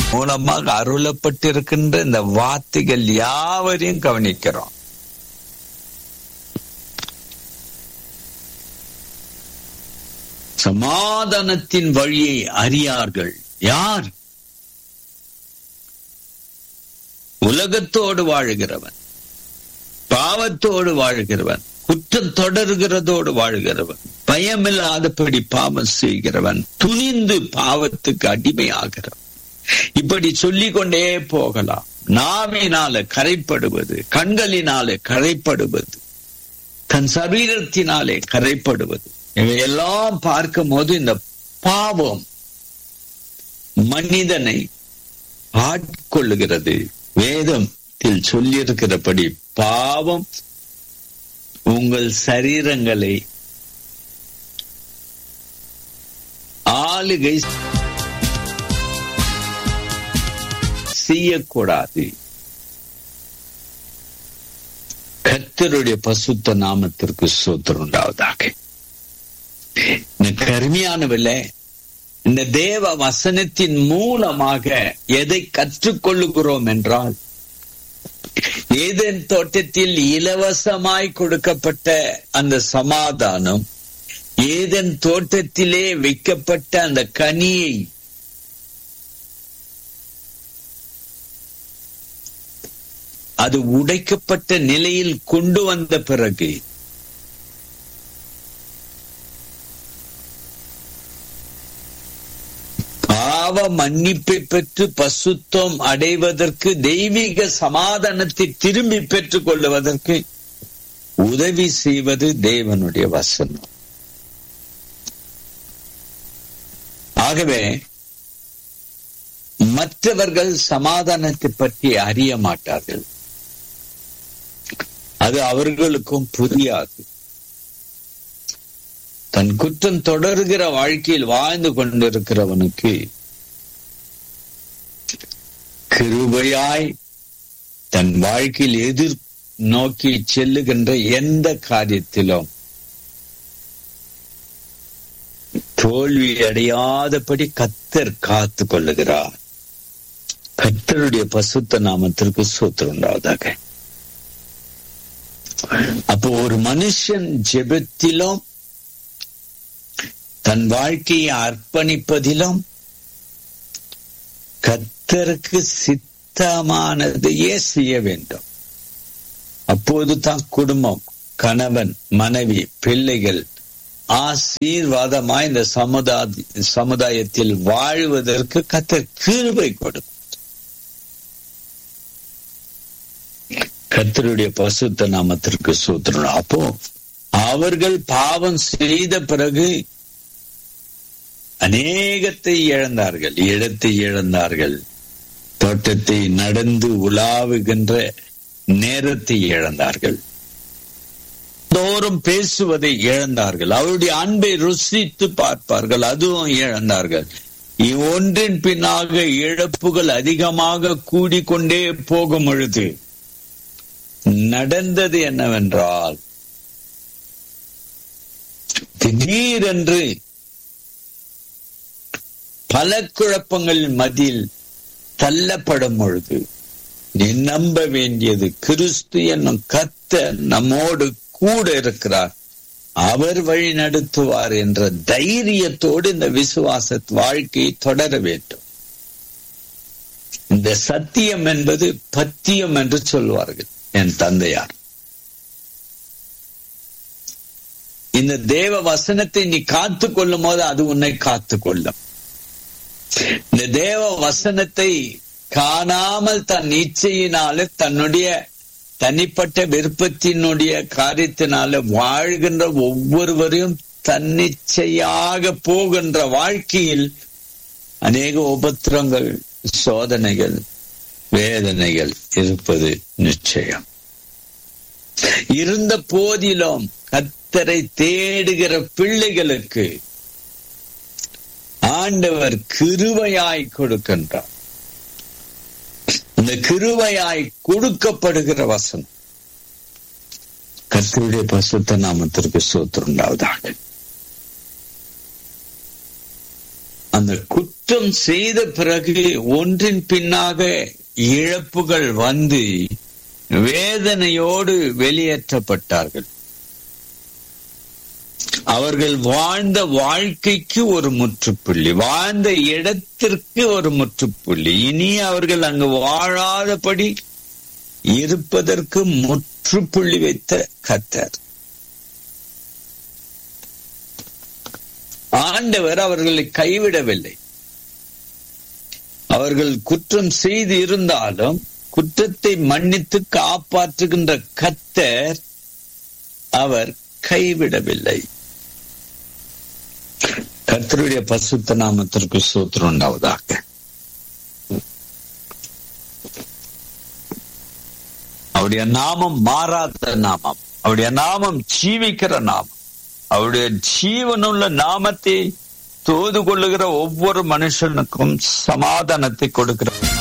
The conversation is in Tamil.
மூலமாக அருளப்பட்டிருக்கின்ற இந்த வார்த்தைகள் யாவரையும் கவனிக்கிறோம் சமாதானத்தின் வழியை அறியார்கள் யார் உலகத்தோடு வாழுகிறவன் பாவத்தோடு வாழுகிறவன் குற்றம் தொடர்கிறதோடு வாழ்கிறவன் பயமில்லாதபடி பாவம் செய்கிறவன் துணிந்து பாவத்துக்கு அடிமையாகிறவன் இப்படி சொல்லிக் கொண்டே போகலாம் நாவினால கரைப்படுவது கண்களினாலே கரைப்படுவது தன் சரீரத்தினாலே கரைப்படுவது இவையெல்லாம் பார்க்கும் போது இந்த பாவம் மனிதனை ஆட்கொள்ளுகிறது வேதத்தில் சொல்லியிருக்கிறபடி பாவம் உங்கள் சரீரங்களை ஆளுகை செய்யக்கூடாது கர்த்தருடைய பசுத்த நாமத்திற்கு சூத்திரம் உண்டாவதாக எனக்கு அருமையானவில்லை இந்த தேவ வசனத்தின் மூலமாக எதை கற்றுக்கொள்ளுகிறோம் என்றால் ஏதேன் தோட்டத்தில் இலவசமாய் கொடுக்கப்பட்ட அந்த சமாதானம் ஏதேன் தோட்டத்திலே வைக்கப்பட்ட அந்த கனியை அது உடைக்கப்பட்ட நிலையில் கொண்டு வந்த பிறகு பாவ மன்னிப்பை பெற்று பசுத்தம் அடைவதற்கு தெய்வீக சமாதானத்தை திரும்பி பெற்றுக் கொள்ளுவதற்கு உதவி செய்வது தேவனுடைய வசனம் ஆகவே மற்றவர்கள் சமாதானத்தை பற்றி அறிய மாட்டார்கள் அது அவர்களுக்கும் புரியாது தன் குற்றம் தொடர்கிற வாழ்க்கையில் வாழ்ந்து கொண்டிருக்கிறவனுக்கு கிருபையாய் தன் வாழ்க்கையில் எதிர் நோக்கி செல்லுகின்ற எந்த காரியத்திலும் தோல்வி அடையாதபடி கத்தர் காத்து கொள்ளுகிறார் கத்தருடைய பசுத்த நாமத்திற்கு சூத்திரம் உண்டாவதாக அப்போ ஒரு மனுஷன் ஜெபத்திலும் தன் வாழ்க்கையை அர்ப்பணிப்பதிலும் கத்தருக்கு சித்தமானதையே செய்ய வேண்டும் அப்போது தான் குடும்பம் கணவன் மனைவி பிள்ளைகள் ஆசீர்வாதமாய் இந்த சமுதாய சமுதாயத்தில் வாழ்வதற்கு கத்தர் கிருபை கொடுக்கும் கத்தருடைய பசுத்த நாமத்திற்கு சூத்திரம் அப்போ அவர்கள் பாவம் செய்த பிறகு அநேகத்தை இழந்தார்கள் இடத்தை இழந்தார்கள் தோட்டத்தை நடந்து உலாவுகின்ற நேரத்தை இழந்தார்கள் தோறும் பேசுவதை இழந்தார்கள் அவருடைய அன்பை ருசித்து பார்ப்பார்கள் அதுவும் இழந்தார்கள் ஒன்றின் பின்னாக இழப்புகள் அதிகமாக கூடிக்கொண்டே போகும் பொழுது நடந்தது என்னவென்றால் திடீரென்று பல குழப்பங்கள் மதியில் தள்ளப்படும் பொழுது நீ நம்ப வேண்டியது கிறிஸ்து என்னும் கத்த நம்மோடு கூட இருக்கிறார் அவர் வழி நடத்துவார் என்ற தைரியத்தோடு இந்த விசுவாச வாழ்க்கையை தொடர வேண்டும் இந்த சத்தியம் என்பது பத்தியம் என்று சொல்வார்கள் என் தந்தையார் இந்த தேவ வசனத்தை நீ காத்து கொள்ளும் போது அது உன்னை காத்து கொள்ளும் இந்த தேவ வசனத்தை காணாமல் தன் இச்சையினால தன்னுடைய தனிப்பட்ட விருப்பத்தினுடைய காரியத்தினால வாழ்கின்ற ஒவ்வொருவரையும் தன்னிச்சையாக போகின்ற வாழ்க்கையில் அநேக உபத்திரங்கள் சோதனைகள் வேதனைகள் இருப்பது நிச்சயம் இருந்த போதிலும் கத்தரை தேடுகிற பிள்ளைகளுக்கு ஆண்டவர் கிருவையாய் கொடுக்கின்றார் இந்த கிருவையாய் கொடுக்கப்படுகிற வசனம் கத்தருடைய பசுத்த நாமத்திற்கு சோத்திரம் உண்டாவதாக அந்த குற்றம் செய்த பிறகு ஒன்றின் பின்னாக இழப்புகள் வந்து வேதனையோடு வெளியேற்றப்பட்டார்கள் அவர்கள் வாழ்ந்த வாழ்க்கைக்கு ஒரு முற்றுப்புள்ளி வாழ்ந்த இடத்திற்கு ஒரு முற்றுப்புள்ளி இனி அவர்கள் அங்கு வாழாதபடி இருப்பதற்கு முற்றுப்புள்ளி வைத்த கத்தர் ஆண்டவர் அவர்களை கைவிடவில்லை அவர்கள் குற்றம் செய்து இருந்தாலும் குற்றத்தை மன்னித்து காப்பாற்றுகின்ற கத்தர் அவர் கைவிடவில்லை கர்த்தருடைய பசுத்த நாமத்திற்கு சூத்திரம் உண்டாவதாக அவருடைய நாமம் மாறாத நாமம் அவருடைய நாமம் ஜீவிக்கிற நாமம் அவருடைய ஜீவனுள்ள நாமத்தை தோது கொள்ளுகிற ஒவ்வொரு மனுஷனுக்கும் சமாதானத்தை கொடுக்கிறார்